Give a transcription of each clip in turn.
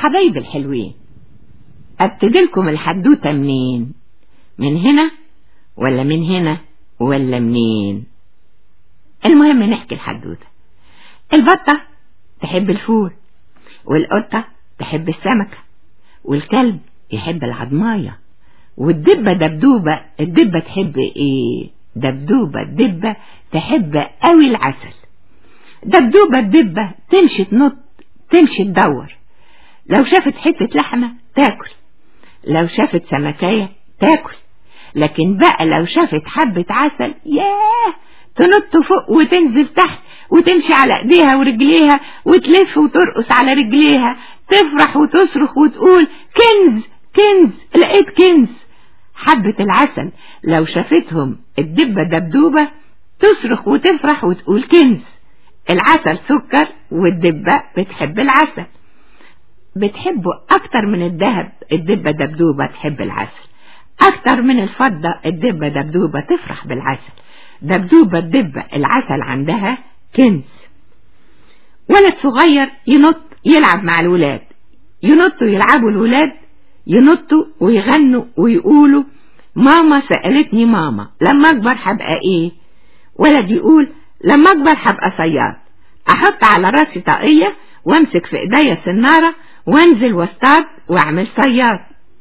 حبايب الحلوين ابتدلكم الحدوتة منين من هنا ولا من هنا ولا منين المهم نحكي الحدوتة البطة تحب الفول والقطة تحب السمكة والكلب يحب العضماية والدبة دبدوبة الدبة تحب ايه دبدوبة الدبة تحب قوي العسل دبدوبة الدبة تمشي تنط تمشي تدور لو شافت حتة لحمة تاكل لو شافت سمكية تاكل لكن بقى لو شافت حبة عسل ياه تنط فوق وتنزل تحت وتمشي على ايديها ورجليها وتلف وترقص على رجليها تفرح وتصرخ وتقول كنز كنز لقيت كنز حبة العسل لو شافتهم الدبة دبدوبة تصرخ وتفرح وتقول كنز العسل سكر والدبة بتحب العسل بتحبه أكتر من الذهب الدبة دبدوبة تحب العسل أكتر من الفضة الدبة دبدوبة تفرح بالعسل دبدوبة الدبة العسل عندها كنز ولد صغير ينط يلعب مع الولاد ينطوا يلعبوا الولاد ينطوا ويغنوا ويقولوا ماما سألتني ماما لما أكبر هبقى إيه ولد يقول لما أكبر هبقى صياد أحط على راسي طاقية وامسك في ايديا سنارة وانزل واصطاد واعمل صياد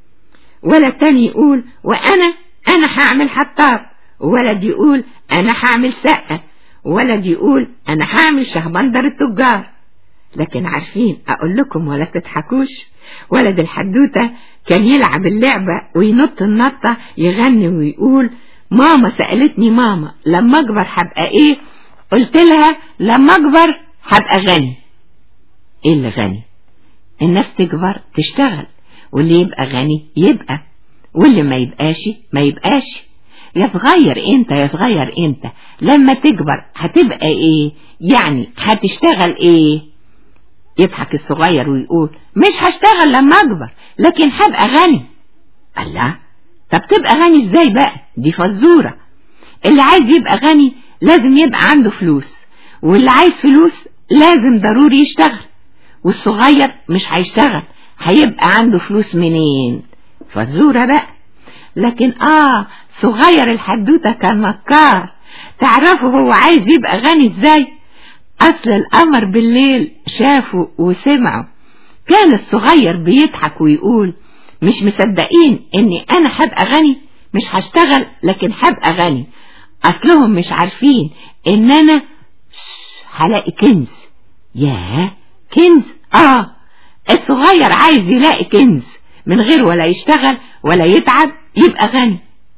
ولد تاني يقول وانا انا هعمل حطاب ولد يقول انا هعمل سقة ولد يقول انا هعمل شهبندر التجار لكن عارفين اقول لكم ولا تضحكوش ولد الحدوتة كان يلعب اللعبة وينط النطة يغني ويقول ماما سألتني ماما لما اكبر هبقى ايه قلت لها لما اكبر هبقى غني ايه اللي غني الناس تكبر تشتغل واللي يبقى غني يبقى واللي ما يبقاش ما يبقاش يا صغير انت يا صغير انت لما تكبر هتبقى ايه يعني هتشتغل ايه يضحك الصغير ويقول مش هشتغل لما اكبر لكن هبقى غني الله طب تبقى غني ازاي بقى دي فزورة اللي عايز يبقى غني لازم يبقى عنده فلوس واللي عايز فلوس لازم ضروري يشتغل والصغير مش هيشتغل هيبقى عنده فلوس منين فزورة بقى لكن اه صغير الحدوتة كان مكار تعرفوا هو عايز يبقى غني ازاي اصل القمر بالليل شافه وسمعه كان الصغير بيضحك ويقول مش مصدقين اني انا هبقى غني مش هشتغل لكن هبقى غني اصلهم مش عارفين ان انا هلاقي كنز ياه كنز اه الصغير عايز يلاقي كنز من غير ولا يشتغل ولا يتعب يبقى غني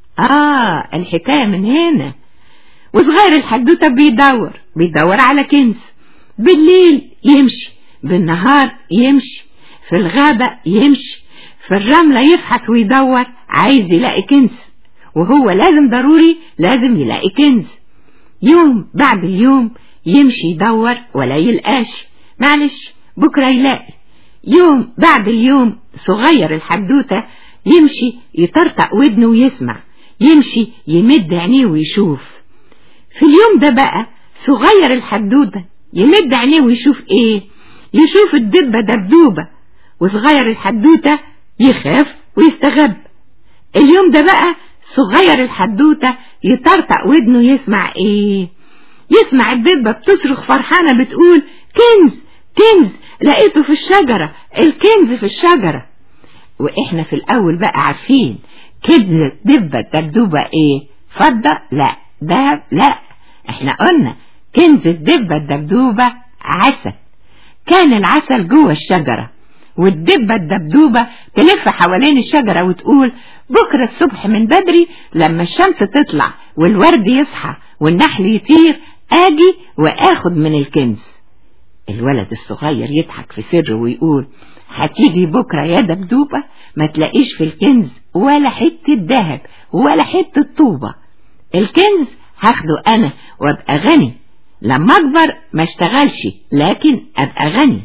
اه الحكاية من هنا وصغير الحدوتة بيدور بيدور على كنز بالليل يمشي بالنهار يمشي في الغابة يمشي في الرملة يفحت ويدور عايز يلاقي كنز وهو لازم ضروري لازم يلاقي كنز يوم بعد اليوم يمشي يدور ولا يلقاش معلش بكرة يلاقي يوم بعد اليوم صغير الحدوتة يمشي يطرطق ودنه ويسمع يمشي يمد عينيه ويشوف في اليوم ده بقى صغير الحدوتة يمد عينيه ويشوف ايه يشوف الدبة دبدوبة وصغير الحدوتة يخاف ويستغب اليوم ده بقى صغير الحدوتة يطرطق ودنه يسمع ايه يسمع الدبة بتصرخ فرحانة بتقول كنز كنز لقيته في الشجرة الكنز في الشجرة واحنا في الاول بقى عارفين كنز دبة دبدوبة ايه فضة لا دهب لا احنا قلنا كنز الدبة الدبدوبة عسل كان العسل جوه الشجرة والدبة الدبدوبة تلف حوالين الشجرة وتقول بكرة الصبح من بدري لما الشمس تطلع والورد يصحى والنحل يطير اجي واخد من الكنز الولد الصغير يضحك في سر ويقول هتيجي بكرة يا دبدوبة ما تلاقيش في الكنز ولا حتة ذهب ولا حتة طوبة الكنز هاخده انا وابقى غني لما اكبر ما اشتغلش لكن ابقى غني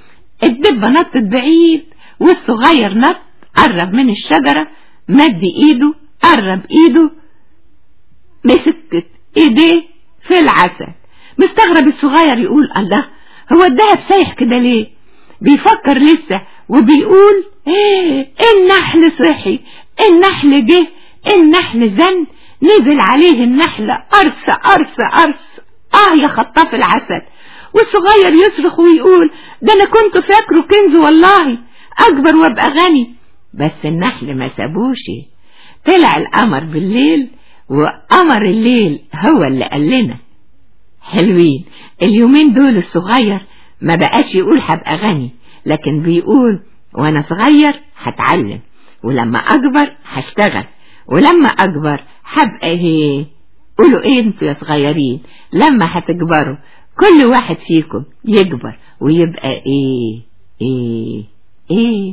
الدبة نطت بعيد والصغير نط قرب من الشجرة مد ايده قرب ايده مسكت ايديه في العسل مستغرب الصغير يقول الله هو الدهب سايح كده ليه بيفكر لسه وبيقول إيه النحل صحي النحل جه النحل زن نزل عليه النحل قرص قرص قرص اه يا خطاف العسل والصغير يصرخ ويقول ده انا كنت فاكره كنز والله اكبر وابقى غني بس النحل ما سابوش طلع القمر بالليل وقمر الليل هو اللي قال لنا حلوين اليومين دول الصغير ما بقاش يقول هبقى غني لكن بيقول وانا صغير هتعلم ولما اكبر هشتغل ولما اكبر هبقى ايه قولوا ايه انتوا يا صغيرين لما هتكبروا كل واحد فيكم يكبر ويبقى ايه ايه ايه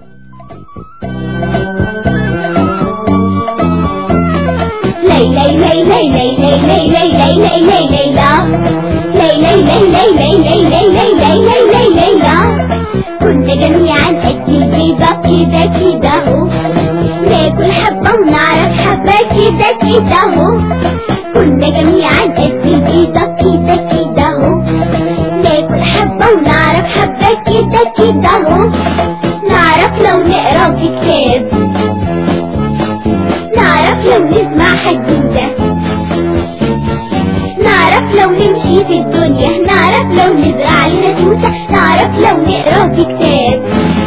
lay lay lay lay lay lay lay lay lay lay lay lay la lay lay lay lay lay lay lay lay lay lay lay lay la كنا جميعا قد البيضة كده كده اهو ناكل حبة ونعرف حبة كده كده اهو كنا جميعا قد البيضة كده كده اهو ناكل حبة ونعرف حبة كده كده اهو نعرف لو نقرا في كتاب نعرف لو نسمع حدوتة نعرف لو نمشي في الدنيا نعرف لو نزرع لنا توتة نعرف لو نقرا في كتاب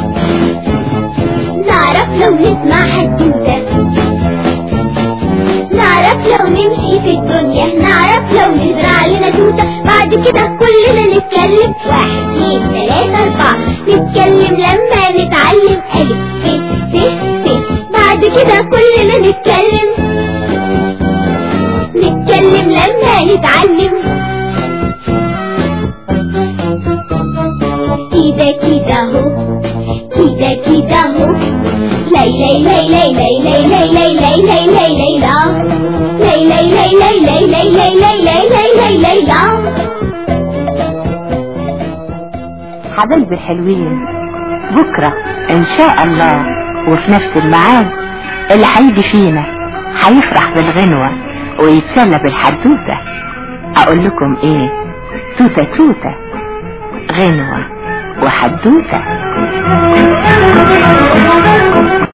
نعرف لو نسمع حدوتة نعرف لو نمشي في الدنيا نعرف لو نزرع لنا توتة بعد كده كلنا نتكلم واحد اثنين ثلاثة أربعة نتكلم لما نتعلم ألف ب ت ت بعد كده كلنا نتكلم نتكلم لما نتعلم كده كده اهو كده كده اهو لي لي لي لي لي لي لي لي لي لي لي لي لا لي لي لي لي لي لي لي لي لي لي لي لي لا حبايبي الحلوين بكرة ان شاء الله وفي نفس الميعاد اللي هيجي فينا هيفرح بالغنوة ويتسلى بالحدوتة اقول لكم ايه توتة توتة غنوة وحدوتة